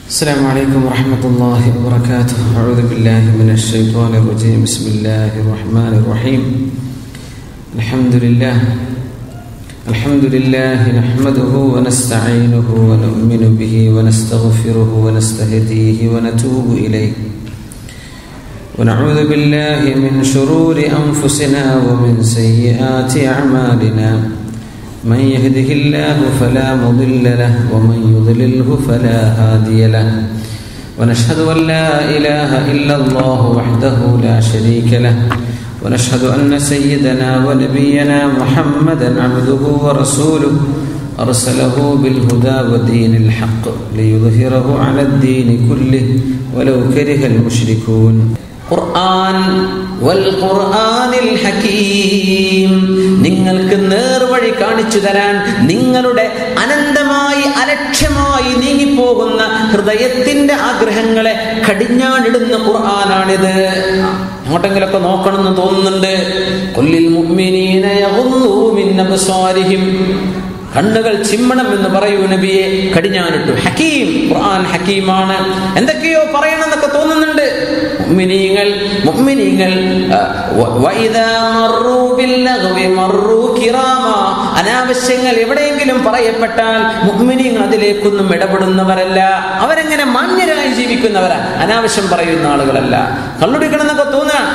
السلام عليكم ورحمة الله وبركاته أعوذ بالله من الشيطان الرجيم بسم الله الرحمن الرحيم الحمد لله الحمد لله نحمده ونستعينه ونؤمن به ونستغفره ونستهديه ونتوب إليه ونعوذ بالله من شرور أنفسنا ومن سيئات أعمالنا من يهده الله فلا مضل له ومن يضلله فلا هادي له ونشهد أن لا إله إلا الله وحده لا شريك له ونشهد أن سيدنا ونبينا محمدا عبده ورسوله أرسله بالهدى ودين الحق ليظهره على الدين كله ولو كره المشركون ഖുർആൻ വൽ ഖുർആനിൽ ഹകീം നിങ്ങൾക്ക് നേർവഴി കാണിച്ചു തരാൻ നിങ്ങളുടെ അനന്തമായി അലക്ഷ്യമായി നീങ്ങിപ്പോകുന്ന ഹൃദയത്തിന്റെ ആഗ്രഹങ്ങളെ കടിഞ്ഞാണിടുന്ന ഖുർആനാണിത് അങ്ങോട്ടെങ്കിലൊക്കെ നോക്കണമെന്ന് തോന്നുന്നുണ്ട് കൊല്ലിൽ മുഅ്മിനീന യഗ്ളൂ മിൻ അബ്സാരിഹിം കണ്ണുകൾ ചിമ്മണം എന്ന് പറയൂ നബിയെ കടിഞ്ഞാനിട്ടു ഹക്കീം ഖുർആൻ ഹക്കീമാണ് എന്തൊക്കെയോ പറയണം എന്നൊക്കെ തോന്നുന്നുണ്ട് മുഅ്മിനീങ്ങൾ മുഅ്മിനീങ്ങൾ വഇദാ മറൂ ബില്ലഗ്വി മറൂ കിറാമ അനാവശ്യങ്ങൾ എവിടെയെങ്കിലും പറയപ്പെട്ടാൽ മുഅ്മിനീങ്ങൾ അതിലേക്കൊന്നും ഇടപെടുന്നവരല്ല അവരെങ്ങനെ മാന്യരായി ജീവിക്കുന്നവരാ അനാവശ്യം പറയുന്ന ആളുകളല്ല കള്ളുടിക്കണം എന്നൊക്കെ തോന്നുകയാണ്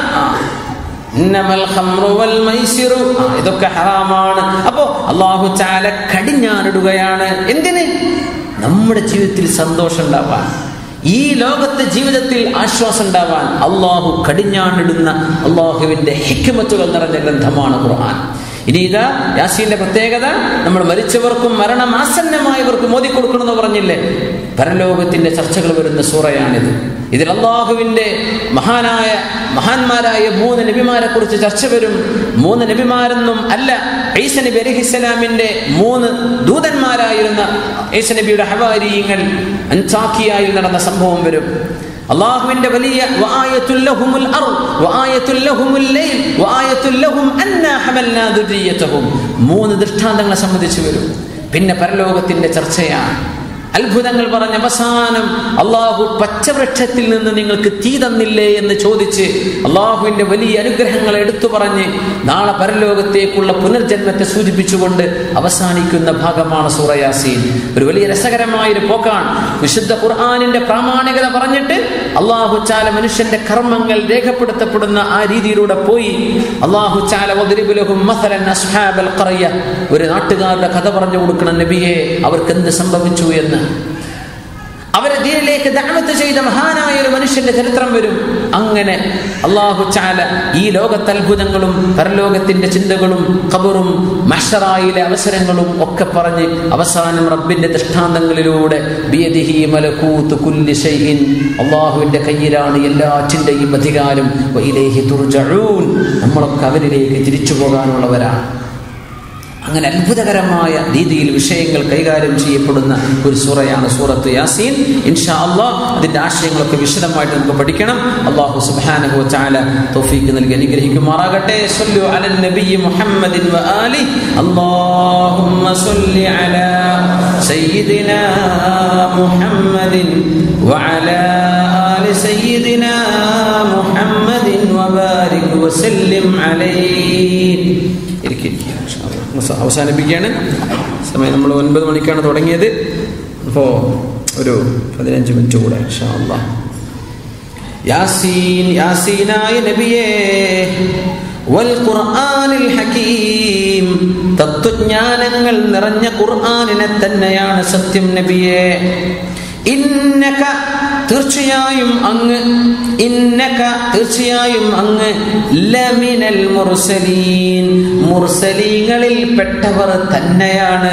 ഇതൊക്കെ ഹറാമാണ് അപ്പോ അള്ളാഹു ചാല കടിഞ്ഞാനിടുകയാണ് എന്തിന് നമ്മുടെ ജീവിതത്തിൽ സന്തോഷം ഉണ്ടാവാൻ ഈ ലോകത്തെ ജീവിതത്തിൽ ആശ്വാസം ഉണ്ടാവാൻ അള്ളാഹു കടിഞ്ഞാണിടുന്ന അള്ളാഹുവിന്റെ ഹിക്കുമത്തുകൾ നിറഞ്ഞ ഗ്രന്ഥമാണ് ഖുർആൻ ഇനി ഇതാ യാസീന്റെ പ്രത്യേകത നമ്മൾ മരിച്ചവർക്കും മരണമാസന്നമായവർക്കും മോദി കൊടുക്കണമെന്ന് പറഞ്ഞില്ലേ പരലോകത്തിന്റെ ചർച്ചകൾ വരുന്ന സൂറയാണിത് ഇതിൽ അള്ളാഹുവിന്റെ മഹാനായ മഹാന്മാരായ മൂന്ന് നബിമാരെ കുറിച്ച് ചർച്ച വരും മൂന്ന് നബിമാരെന്നും അല്ല ഈസ നബി അലഹിസ്സലാമിന്റെ മൂന്ന് ദൂതന്മാരായിരുന്ന ഈസ നബിയുടെ ഹവാരിയങ്ങൾ അൻസാക്കിയായിൽ നടന്ന സംഭവം വരും അള്ളാഹുവിന്റെ വലിയ മൂന്ന് ദൃഷ്ടാന്തങ്ങളെ സംബന്ധിച്ച് വരും പിന്നെ പരലോകത്തിന്റെ ചർച്ചയാണ് അത്ഭുതങ്ങൾ പറഞ്ഞ അവസാനം അള്ളാഹു പച്ചവൃക്ഷത്തിൽ നിന്ന് നിങ്ങൾക്ക് തീ തന്നില്ലേ എന്ന് ചോദിച്ച് അള്ളാഹുവിന്റെ വലിയ അനുഗ്രഹങ്ങൾ എടുത്തു പറഞ്ഞ് നാളെ പരലോകത്തേക്കുള്ള പുനർജന്മത്തെ സൂചിപ്പിച്ചുകൊണ്ട് അവസാനിക്കുന്ന ഭാഗമാണ് സൂറയാസീൻ ഒരു വലിയ രസകരമായ ഒരു പോക്കാണ് വിശുദ്ധ ഖുർആാനിന്റെ പ്രാമാണികത പറഞ്ഞിട്ട് അള്ളാഹു ചാല മനുഷ്യന്റെ കർമ്മങ്ങൾ രേഖപ്പെടുത്തപ്പെടുന്ന ആ രീതിയിലൂടെ പോയി അള്ളാഹു ചാല ഒരു നാട്ടുകാരുടെ കഥ പറഞ്ഞു കൊടുക്കണം നബിയെ അവർക്ക് എന്ത് സംഭവിച്ചു എന്ന് അവരെ ദീനിലേക്ക് ദഅവത്ത് ചെയ്ത മഹാനായ ഒരു മനുഷ്യന്റെ ചരിത്രം വരും അങ്ങനെ അള്ളാഹു ചാല ഈ ലോകത്തെ അത്ഭുതങ്ങളും പരലോകത്തിന്റെ ചിന്തകളും ഖബറും മഷറായിലെ അവസരങ്ങളും ഒക്കെ പറഞ്ഞ് അവസാനം റബ്ബിന്റെ ദൃഷ്ടാന്തങ്ങളിലൂടെ ബിയദിഹി മലകൂത്ത് കുല്ലി ഷൈഇൻ അള്ളാഹുവിന്റെ കയ്യിലാണ് എല്ലാറ്റിന്റെയും അധികാരം വഇലൈഹി തുർജഊൻ നമ്മളൊക്കെ അവരിലേക്ക് തിരിച്ചു പോകാനുള്ളവരാണ് അങ്ങനെ അത്ഭുതകരമായ രീതിയിൽ വിഷയങ്ങൾ കൈകാര്യം ചെയ്യപ്പെടുന്ന ഒരു സൂറയാണ് സൂറത്ത് യാസീൻ ഇൻഷാ അള്ളാഹ് അതിന്റെ ആശയങ്ങളൊക്കെ വിശദമായിട്ട് നമുക്ക് പഠിക്കണം അള്ളാഹു സുബ്ഹാനഹു വതആല തൗഫീഖ് നൽകി അനുഗ്രഹിക്കുമാറാകട്ടെ സല്ലു അലൻ നബിയ്യി മുഹമ്മദിൻ വആലി അല്ലാഹുമ്മ സല്ലി അലാ സയ്യിദിനാ മുഹമ്മദിൻ വഅലാ ആലി സയ്യിദിനാ മുഹമ്മദിൻ വബാരിക് വസല്ലിം അലൈഹി ഇരിക്കുക അവസാനിപ്പിക്കുകയാണ് സമയം നമ്മൾ ഒൻപത് മണിക്കാണ് തുടങ്ങിയത് അപ്പോൾ ഒരു പതിനഞ്ച് മിനിറ്റ് കൂടെ യാസീൻ യാസീനായ നബിയേ ഖുർആനിൽ ഹകീം തത്വജ്ഞാനങ്ങൾ നിറഞ്ഞ ഖുർആനിനെ തന്നെയാണ് സത്യം നബിയെ ഇന്നക തീർച്ചയായും അങ്ങ് ഇന്നക തീർച്ചയായും അങ്ങ് ലമിനൽ മുർസലീൻ മുർസലീങ്ങളിൽ പെട്ടവർ തന്നെയാണ്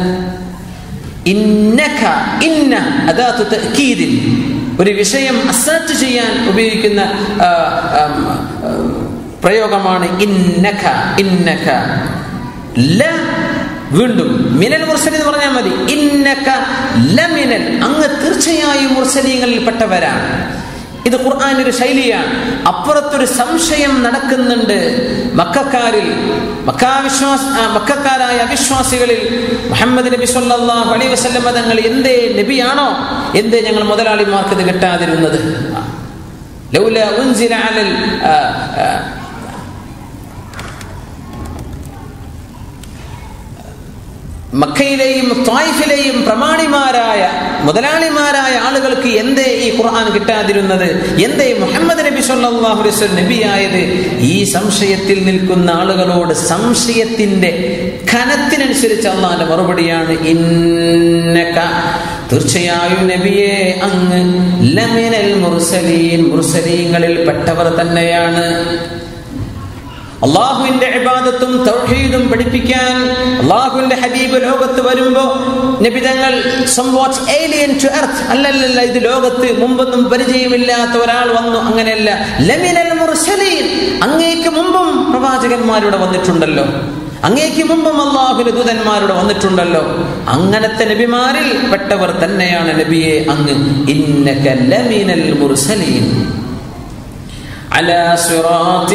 ഇന്നക ഇന്ന അതാത്തു തഅക്കീദിൽ ഒരു വിഷയം അസർട്ട് ചെയ്യാൻ ഉപയോഗിക്കുന്ന പ്രയോഗമാണ് ഇന്നക ഇന്നക ല വീണ്ടും മിനൽ മുർസലി എന്ന് പറഞ്ഞാൽ മതി ഇന്നക ലമിനൽ അങ്ങ് തീർച്ചയായും മുർസലീങ്ങളിൽ പെട്ടവരാണ് ഇത് ഖുർആന്റെ ഒരു ശൈലിയാണ് അപ്പുറത്തൊരു സംശയം നടക്കുന്നുണ്ട് മക്കാരിൽ മക്കാവിശ്വാസ ആ, മക്കാരായ അവിശ്വാസികളിൽ മുഹമ്മദ് നബി സല്ലല്ലാഹു അലൈഹി വസല്ലം തങ്ങൾ എന്തേ നബിയാണോ എന്തേ ഞങ്ങൾ മുതലാളിമാർക്ക് ഇത് കിട്ടാതിരുന്നത് ലൗല ഉൻസില അലൽ ആ, ആ, മക്കയിലെയും ത്വായിഫിലെയും പ്രമാണിമാരായ മുതലാളിമാരായ ആളുകൾക്ക് എന്തേ ഈ ഖുർആൻ കിട്ടാതിരുന്നത് എന്തേ മുഹമ്മദ് നബി സല്ലല്ലാഹു അലൈഹി വസല്ലം നബിയായത് ഈ സംശയത്തിൽ നിൽക്കുന്ന ആളുകളോട് സംശയത്തിന്റെ ഖനത്തിനനുസരിച്ച് അള്ളാന്റെ മറുപടിയാണ് ഇന്നക തീർച്ചയായും നബിയെ അങ്ങ് ലമിനൽ മുർസലീൻ മുർസലീങ്ങളിൽ പെട്ടവർ തന്നെയാണ് അള്ളാഹുവിന്റെ ഇബാദത്തും തൗഹീദും പഠിപ്പിക്കാൻ അള്ളാഹുവിന്റെ ഹബീബ് ലോകത്ത് വരുമ്പോ നബിതങ്ങൾ സംവാട്ട് ഏലിയൻ ടു എർത്ത് അല്ലല്ലല്ല ഇത് ലോകത്ത് മുമ്പൊന്നും പരിചയമില്ലാത്ത ഒരാൾ വന്നു അങ്ങനെയല്ല ലമിനൽ മുർസലീൻ അങ്ങേക്ക് മുമ്പും പ്രവാചകന്മാരുടെ വന്നിട്ടുണ്ടല്ലോ അങ്ങേക്ക് മുമ്പും അള്ളാഹുവിന്റെ ദൂതന്മാരുടെ വന്നിട്ടുണ്ടല്ലോ അങ്ങനത്തെ നബിമാരിൽ പെട്ടവർ തന്നെയാണ് നബിയെ അങ്ങ് ഇന്നക ലമിനൽ മുർസലീൻ على صراط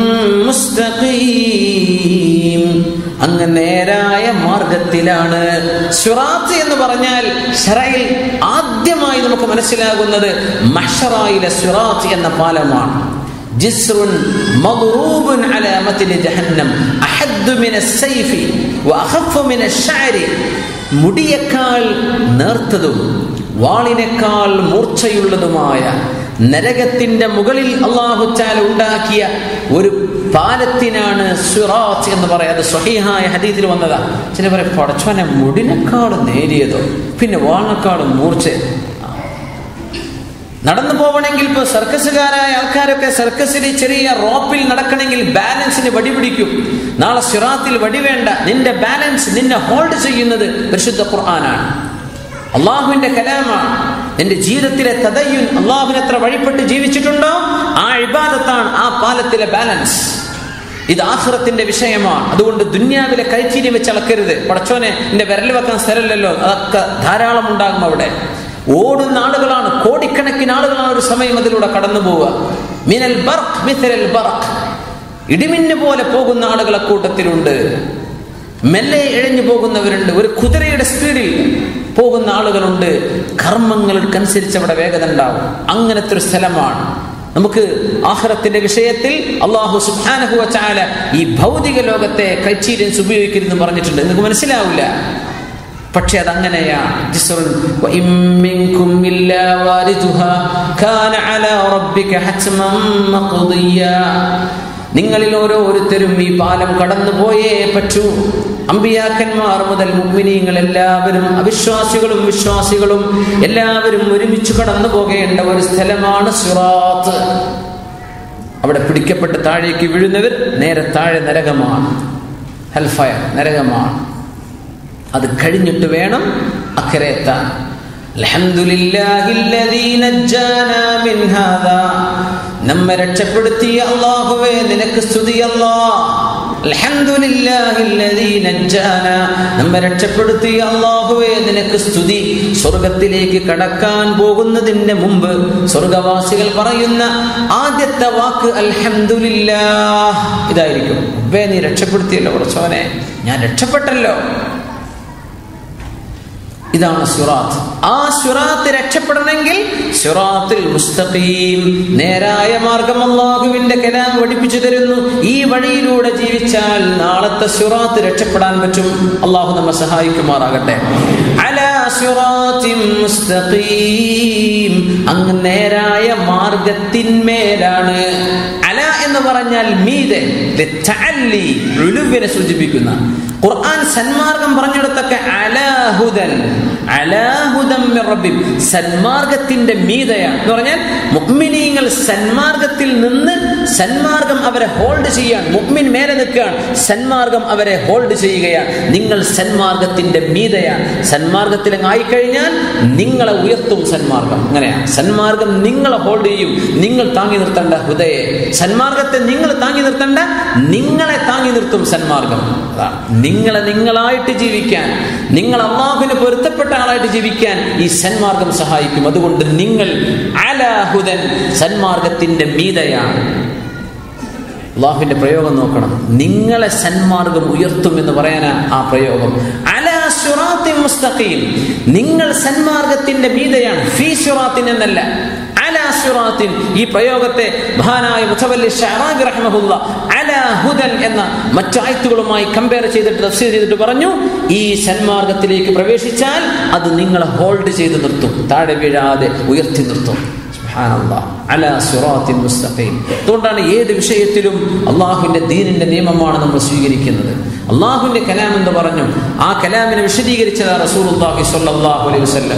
مستقيم അങ്ങ് നേരായ മാർഗത്തിലാണ് സുറാത്ത് എന്ന് പറഞ്ഞാൽ ഷറയിൽ ആദ്യമായി നമുക്ക് മനസ്സിലാകുന്നത് മഷറായിലെ സുറാത്ത് എന്ന പാലമാണ് ജിസ്റുൻ മദ്റൂബുൻ അലാ മത്നി ജഹന്നം അഹദ്ദു മിന സൈഫി വഅഖഫു മിന അശ്ശഅരി മുടിയേക്കാൾ നേർത്തതും വാളിനേക്കാൾ മൂർച്ചയുള്ളതുമായ നരകത്തിന്റെ മുകളിൽ അള്ളാഹു ചാല ഉണ്ടാക്കിയ ഒരു പാലത്തിനാണ് സുറാത്ത് എന്ന് പറയാം അത് സ്വഹീഹായ ഹദീത്തിൽ വന്നതാ ചില പറയും പടച്ചോനെ മുടിനേക്കാളും നേരിയതോ പിന്നെ വാളിനേക്കാളും മൂർച്ച നടന്നു പോവണമെങ്കിൽ ഇപ്പൊ സർക്കസുകാരായ ആൾക്കാരൊക്കെ സർക്കസിൽ ചെറിയ റോപ്പിൽ നടക്കണമെങ്കിൽ ബാലൻസിന് വടി പിടിക്കും നാളെ സിറാത്തിൽ വടി വേണ്ട നിന്റെ ബാലൻസ് നിന്നെ ഹോൾഡ് ചെയ്യുന്നത് പരിശുദ്ധ ഖുർആനാണ് അള്ളാഹുവിന്റെ കലാമാണ് നിന്റെ ജീവിതത്തിലെ തദയ്യുൻ അള്ളാഹുവിന് എത്ര വഴിപ്പെട്ട് ജീവിച്ചിട്ടുണ്ടോ ആ ഇബാദത്താണ് ആ പാലത്തിലെ ബാലൻസ് ഇത് ആഹ്റത്തിന്റെ വിഷയമാണ് അതുകൊണ്ട് ദുന്യാവിലെ കൈച്ചീരി വെച്ച് അളക്കരുത് പടച്ചോനെ എന്റെ വിരൽ വെക്കാൻ സ്ഥലമില്ലല്ലോ അതൊക്കെ ധാരാളം ഉണ്ടാകും അവിടെ ഓടുന്ന ആളുകളാണ് കോടിക്കണക്കിന് ആളുകളാണ് ഒരു സമയം അതിലൂടെ കടന്നു പോവുക മിനൽ ബർക്ക് മിഥലൽ ബർക്ക് ഇടിമിന്ന് പോലെ പോകുന്ന ആളുകളെ കൂട്ടത്തിലുണ്ട് മെല്ലെ ഇഴഞ്ഞു പോകുന്നവരുണ്ട് ഒരു കുതിരയുടെ സ്പീഡിൽ പോകുന്ന ആളുകളുണ്ട് കർമ്മങ്ങൾക്കനുസരിച്ച് അവിടെ വേഗത ഉണ്ടാവും അങ്ങനത്തെ ഒരു സ്ഥലമാണ് നമുക്ക് ആഹ്റത്തിന്റെ വിഷയത്തിൽ അള്ളാഹു സുബാനഹുവ ചാല ഈ ഭൗതിക ലോകത്തെ ക്രൈറ്റീരിയൻസ് ഉപയോഗിക്കരുതെന്ന് പറഞ്ഞിട്ടുണ്ട് നിങ്ങൾക്ക് മനസ്സിലാവില്ല പക്ഷെ അതങ്ങനെയാണ് ജിസ്റുൻ വഇൻ മിൻകും ഇല്ലാ വാരിദുഹാ കാന അലാ റബ്ബിക ഹത്മൻ മഖ്ദിയാ നിങ്ങളിൽ ഓരോരുത്തരും ഈ പാലം കടന്നു പോയേ പറ്റൂ അമ്പിയാക്കന്മാർ മുതൽ മുഗ്മിനീങ്ങൾ എല്ലാവരും അവിശ്വാസികളും വിശ്വാസികളും എല്ലാവരും ഒരുമിച്ച് കടന്നു പോകേണ്ട ഒരു സ്ഥലമാണ് സുറാത്ത് അവിടെ പിടിക്കപ്പെട്ട് താഴേക്ക് വീഴുന്നവർ നേരെ താഴെ നരകമാണ് ഹെൽഫയർ നരകമാണ് അത് കഴിഞ്ഞിട്ട് വേണം അക്കരെ എത്താൻ നമ്മെ രക്ഷപ്പെടുത്തിയ അള്ളാഹുവേ നിനക്ക് സ്തുതി നമ്മെ രക്ഷപ്പെടുത്തിയ അള്ളാഹുവേ നിനക്ക് സ്തുതി സ്വർഗത്തിലേക്ക് കടക്കാൻ പോകുന്നതിന് മുമ്പ് സ്വർഗവാസികൾ പറയുന്ന ആദ്യത്തെ വാക്ക് അൽഹംദുലില്ലാ ഇതായിരിക്കും വേ നീ രക്ഷപ്പെടുത്തിയല്ലോ കുറച്ചോനെ ഞാൻ രക്ഷപ്പെട്ടല്ലോ ഇതാണ് സുറാത്ത് ആ സുറാത്ത് രക്ഷപ്പെടണമെങ്കിൽ സുറാത്തിൽ മുസ്തഖീം നേരായ മാർഗം അള്ളാഹുവിന്റെ കലാം പഠിപ്പിച്ചു തരുന്നു ഈ വഴിയിലൂടെ ജീവിച്ചാൽ നാളത്തെ സുറാത്ത് രക്ഷപ്പെടാൻ പറ്റും അള്ളാഹു നമ്മെ സഹായിക്കുമാറാകട്ടെ അലാ സുറാത്തിൻ മുസ്തഖീം അങ്ങ് നേരായ മാർഗത്തിന്മേലാണ് അല എന്ന് പറഞ്ഞാൽ മീതെ ുലുവിനെ സൂചിപ്പിക്കുന്ന ഖുർആൻ സന്മാർഗം പറഞ്ഞിടത്തൊക്കെ അലാഹുദൻ അലാഹുദൻ റബ്ബിം സന്മാർഗത്തിന്റെ മീതയാണ് എന്ന് പറഞ്ഞാൽ മുഅ്മിനീങ്ങൾ സന്മാർഗത്തിൽ നിന്ന് സന്മാർഗം അവരെ ഹോൾഡ് ചെയ്യാൻ മുഅ്മിൻ മേലെ നിൽക്കുകയാണ് സന്മാർഗം അവരെ ഹോൾഡ് ചെയ്യുകയാണ് നിങ്ങൾ സന്മാർഗത്തിന്റെ മീതയാണ് സന്മാർഗത്തിൽ ആയിക്കഴിഞ്ഞാൽ നിങ്ങളെ ഉയർത്തും സന്മാർഗം അങ്ങനെയാണ് സന്മാർഗം നിങ്ങളെ ഹോൾഡ് ചെയ്യും നിങ്ങൾ താങ്ങി നിർത്തേണ്ട ഹൃദയെ സന്മാർഗ സന്മാർഗത്തെ നിങ്ങൾ താങ്ങി നിർത്തണ്ട നിങ്ങളെ താങ്ങി നിർത്തും സന്മാർഗം അതാണ് നിങ്ങളെ നിങ്ങളായിട്ട് ജീവിക്കാൻ നിങ്ങൾ അള്ളാഹുവിന് പൊരുത്തപ്പെട്ട ആളായിട്ട് ജീവിക്കാൻ ഈ സന്മാർഗം സഹായിക്കും അതുകൊണ്ട് നിങ്ങൾ അലാഹുദൻ സന്മാർഗത്തിന്റെ മീതയാണ് അള്ളാഹുവിന്റെ പ്രയോഗം നോക്കണം നിങ്ങളെ സന്മാർഗം ഉയർത്തും എന്ന് പറയാനാ ആ പ്രയോഗം അലാ സിറാത്തിൻ മുസ്തഖീം നിങ്ങൾ സന്മാർഗത്തിന്റെ മീതയാണ് ഫീ സിറാത്തിൻ എന്നല്ല അലാ സിറാത്തിൻ ഈ പ്രയോഗത്തെ മഹാനായ മുത്തവല്ലി ഷഹറാബി റഹ്മഹുല്ല അലാ ഹുദൻ എന്ന മറ്റു ആയത്തുകളുമായി കമ്പയർ ചെയ്തിട്ട് തഫ്സീർ ചെയ്തിട്ട് പറഞ്ഞു ഈ സന്മാർഗത്തിലേക്ക് പ്രവേശിച്ചാൽ അത് നിങ്ങളെ ഹോൾഡ് ചെയ്ത് നിർത്തും താഴെ വീഴാതെ ഉയർത്തി നിർത്തും അതുകൊണ്ടാണ് ഏത് വിഷയത്തിലും അള്ളാഹുവിന്റെ ദീനിന്റെ നിയമമാണ് നമ്മൾ സ്വീകരിക്കുന്നത് അള്ളാഹുവിന്റെ കലാം എന്ന് പറഞ്ഞു ആ കലാമിനെ വിശദീകരിച്ചത് റസൂൽ അലൈഹി വസല്ലം